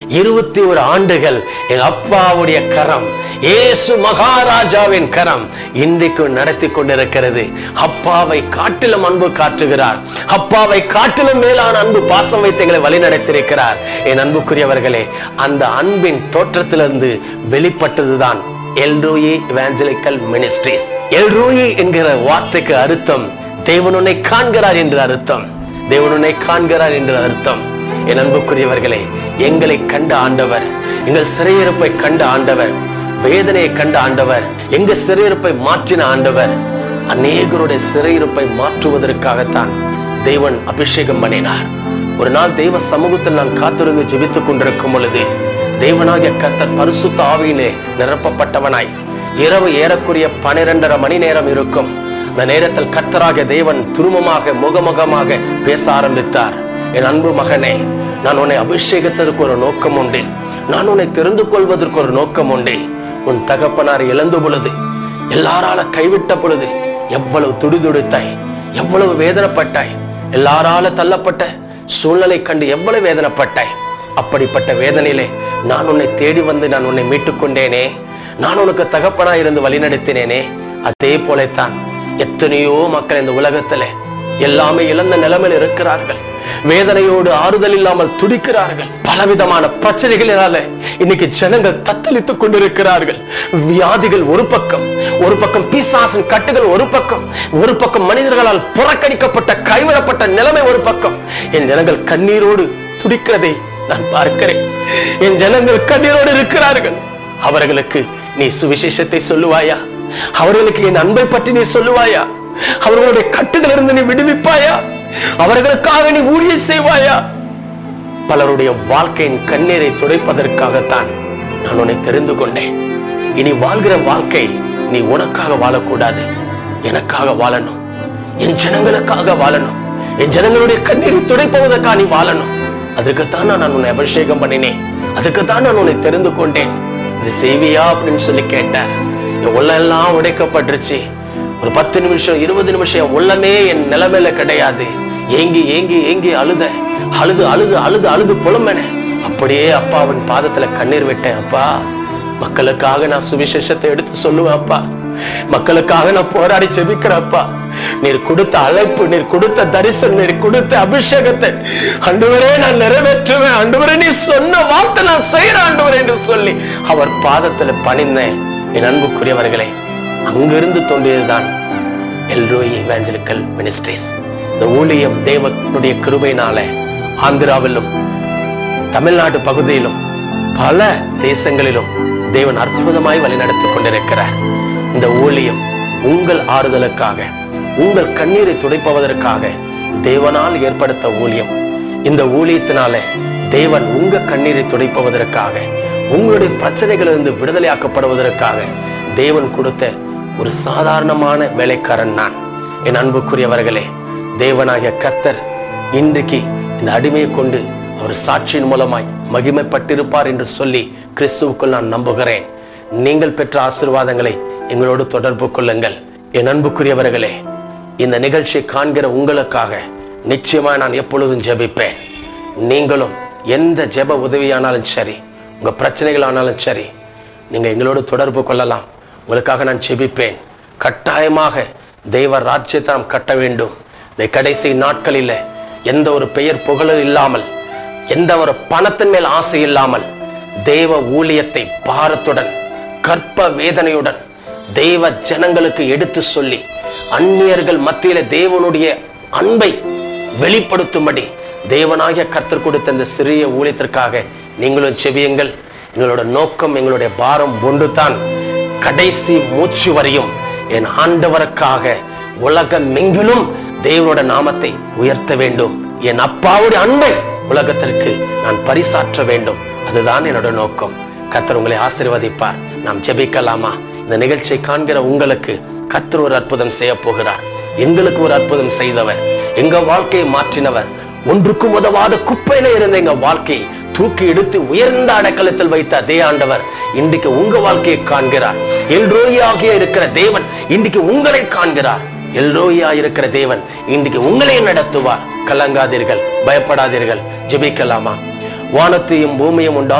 இருபத்தி ஒரு ஆண்டுகள் எங்க அப்பாவுடைய கரம் இயேசு மகாராஜாவின் கரம் இன்றைக்கு நடத்தி கொண்டிருக்கிறது அப்பாவை காட்டிலும் அன்பு காட்டுகிறார் அப்பாவை காட்டிலும் மேலான அன்பு பாசம் வைத்து எங்களை வழி நடத்தியிருக்கிறார் என் அன்புக்குரியவர்களே அந்த அன்பின் தோற்றத்திலிருந்து வெளிப்பட்டதுதான் எல்ரோயி இவாஞ்சலிக்கல் மினிஸ்ட்ரிஸ் எல்ரோயி என்கிற வார்த்தைக்கு அர்த்தம் தேவன் உன்னை காண்கிறார் என்று அர்த்தம் தேவன் உன்னை காண்கிறார் என்று அர்த்தம் என் அன்புக்குரியவர்களே எங்களை கண்ட ஆண்டவர் எங்கள் சிறையிருப்பை கண்ட ஆண்டவர் வேதனையை கண்ட ஆண்டவர் எங்க சிறையிருப்பை மாற்றின ஆண்டவர் அநேகருடைய சிறையிருப்பை மாற்றுவதற்காகத்தான் தேவன் அபிஷேகம் பண்ணினார் ஒரு நாள் தெய்வ சமூகத்தில் நான் காத்திருந்து ஜெபித்துக் கொண்டிருக்கும் பொழுது தேவனாகிய கர்த்தர் பரிசுத்த ஆவியிலே நிரப்பப்பட்டவனாய் இரவு ஏறக்குறைய பனிரெண்டரை மணி நேரம் இருக்கும் அந்த நேரத்தில் கர்த்தராகிய தேவன் துருமமாக முகமுகமாக பேச ஆரம்பித்தார் என் அன்பு மகனே நான் உன்னை அபிஷேகத்திற்கு ஒரு நோக்கம் உண்டு நான் உன்னை தெரிந்து கொள்வதற்கு ஒரு நோக்கம் உண்டு உன் தகப்பனார் இழந்த பொழுது எல்லாரால கைவிட்ட பொழுது எவ்வளவு துடிதுடித்தாய் எவ்வளவு வேதனைப்பட்டாய் எல்லாரால தள்ளப்பட்ட சூழ்நிலை கண்டு எவ்வளவு வேதனைப்பட்டாய் அப்படிப்பட்ட வேதனையிலே நான் உன்னை தேடி வந்து நான் உன்னை மீட்டுக் கொண்டேனே நான் உனக்கு தகப்பனாய் இருந்து வழிநடத்தினேனே அதே போலத்தான் எத்தனையோ மக்கள் இந்த உலகத்துல எல்லாமே இழந்த நிலைமையில் இருக்கிறார்கள் வேதனையோடு ஆறுதல் இல்லாமல் துடிக்கிறார்கள் பலவிதமான பிரச்சனைகளினால இன்னைக்கு ஜனங்கள் தத்தளித்துக் கொண்டிருக்கிறார்கள் வியாதிகள் ஒரு பக்கம் ஒரு பக்கம் பிசாசின் கட்டுகள் ஒரு பக்கம் ஒரு பக்கம் மனிதர்களால் புறக்கணிக்கப்பட்ட கைவிடப்பட்ட நிலைமை ஒரு பக்கம் என் ஜனங்கள் கண்ணீரோடு துடிக்கிறதை நான் பார்க்கிறேன் என் ஜனங்கள் கண்ணீரோடு இருக்கிறார்கள் அவர்களுக்கு நீ சுவிசேஷத்தை சொல்லுவாயா அவர்களுக்கு என் அன்பை பற்றி நீ சொல்லுவாயா அவர்களுடைய கட்டுகளிலிருந்து நீ விடுவிப்பாயா அவர்களுக்காக நீ ஊழியம் செய்வாயா பலருடைய வாழ்க்கையின் கண்ணீரை துடைப்பதற்காகத்தான் நான் உன்னை தெரிந்து கொண்டேன் இனி வாழ்கிற வாழ்க்கை நீ உனக்காக வாழக்கூடாது எனக்காக வாழணும் என் ஜனங்களுக்காக வாழணும் என் ஜனங்களுடைய கண்ணீரை துடைப்பதற்காக நீ வாழணும் அதுக்குத்தான் நான் உன்னை அபிஷேகம் பண்ணினேன் அதுக்குத்தான் நான் உன்னை தெரிந்து கொண்டேன் இது செய்வியா அப்படின்னு சொல்லி கேட்டார் என் உள்ளெல்லாம் உடைக்கப்பட்டுருச்சு ஒரு பத்து நிமிஷம் இருபது நிமிஷம் என் உள்ளமே என் நிலைமையில கிடையாது ஏங்கி ஏங்கி ஏங்கி அழுத அழுது அழுது அழுது அழுது புலம்பென அப்படியே அப்பாவின் பாதத்துல கண்ணீர் விட்டேன் அப்பா மக்களுக்காக நான் சுவிசேஷத்தை எடுத்து சொல்லுவேன் அப்பா மக்களுக்காக நான் போராடி ஜெபிக்கிறேன் அப்பா நீர் கொடுத்த அழைப்பு நீர் கொடுத்த தரிசனம் நீர் கொடுத்த அபிஷேகத்தை ஆண்டவரே நான் நிறைவேற்றுவேன் ஆண்டவரே நீ சொன்ன வார்த்தை நான் செய்யறேன் ஆண்டவரே என்று சொல்லி அவர் பாதத்துல பணிந்தேன் என் அன்புக்குரியவர்களே அங்கிருந்து தோன்றியதுதான் எல்ரோய் இவாஞ்சலிக்கல் மினிஸ்ட்ரிஸ் இந்த ஊழியம் தேவனுடைய கிருபையினால ஆந்திராவிலும் தமிழ்நாடு பகுதியிலும் பல தேசங்களிலும் தேவன் அற்புதமாய் வழிநடத்திக் கொண்டிருக்கிறார் இந்த ஊழியம் உங்கள் ஆறுதலுக்காக உங்கள் கண்ணீரை துடைப்பதற்காக தேவனால் ஏற்படுத்த ஊழியம் இந்த ஊழியத்தினால தேவன் உங்க கண்ணீரை துடைப்பதற்காக உங்களுடைய பிரச்சனைகளிலிருந்து விடுதலையாக்கப்படுவதற்காக தேவன் கொடுத்த ஒரு சாதாரணமான வேலைக்காரன் நான் என் அன்புக்குரியவர்களே தேவனாகிய கர்த்தர் இன்றைக்கு இந்த அடிமையை கொண்டு அவர் சாட்சியின் மூலமாய் மகிமைப்பட்டிருப்பார் என்று சொல்லி கிறிஸ்துவுக்குள் நான் நம்புகிறேன் நீங்கள் பெற்ற ஆசீர்வாதங்களை எங்களோடு தொடர்பு கொள்ளுங்கள் என் அன்புக்குரியவர்களே இந்த நிகழ்ச்சியை காண்கிற உங்களுக்காக நிச்சயமா நான் எப்பொழுதும் ஜெபிப்பேன் நீங்களும் எந்த ஜெப உதவியானாலும் சரி உங்க பிரச்சனைகள் ஆனாலும் சரி நீங்க எங்களோடு தொடர்பு கொள்ளலாம் உங்களுக்காக நான் ஜெபிப்பேன் கட்டாயமாக தெய்வ ராஜ்யத்தை நாம் கட்ட வேண்டும் இந்த கடைசி நாட்களில் எந்த ஒரு பெயர் புகழல் இல்லாமல் எந்த ஒரு பணத்தின் மேல் ஆசை இல்லாமல் தேவ ஊழியத்தை பாரத்துடன் கற்ப வேதனையுடன் தெய்வ ஜனங்களுக்கு எடுத்து சொல்லி அந்நியர்கள் மத்தியில தேவனுடைய அன்பை வெளிப்படுத்தும்படி தேவனாகிய கர்த்தர் கொடுத்த இந்த சிறிய ஊழியத்திற்காக நீங்களும் செவியுங்கள் எங்களோட நோக்கம் எங்களுடைய பாரம் ஒன்றுதான் கடைசி மூச்சு வரையும் என் ஆண்டவருக்காக உலகமெங்கிலும் தேவனோட நாமத்தை உயர்த்த வேண்டும் என் அப்பாவுடைய அன்பை உலகத்திற்கு நான் பரிசாற்ற வேண்டும் அதுதான் என்னோட நோக்கம் கர்த்தர் உங்களை ஆசீர்வதிப்பார் நாம் ஜெபிக்கலாமா இந்த நிகழ்ச்சியை காண்கிற உங்களுக்கு கர்த்தர் ஒரு அற்புதம் செய்ய போகிறார் எங்களுக்கு ஒரு அற்புதம் செய்தவர் எங்க வாழ்க்கையை மாற்றினவர் ஒன்றுக்கும் உதவாத குப்பையில இருந்த எங்க வாழ்க்கையை தூக்கி எடுத்து உயர்ந்த அடைக்கலத்தில் வைத்த அதே ஆண்டவர் இன்றைக்கு உங்க வாழ்க்கையை காண்கிறார் எல்ரோயாகிய இருக்கிற தேவன் இன்றைக்கு உங்களை காண்கிறார் எல்ரோயா இருக்கிற தேவன் இன்றைக்கு உங்களை நடத்துவார் கலங்காதீர்கள் பயப்படாதீர்கள் ஜெபிக்கலாமா வானத்தையும் பூமியும் உண்டா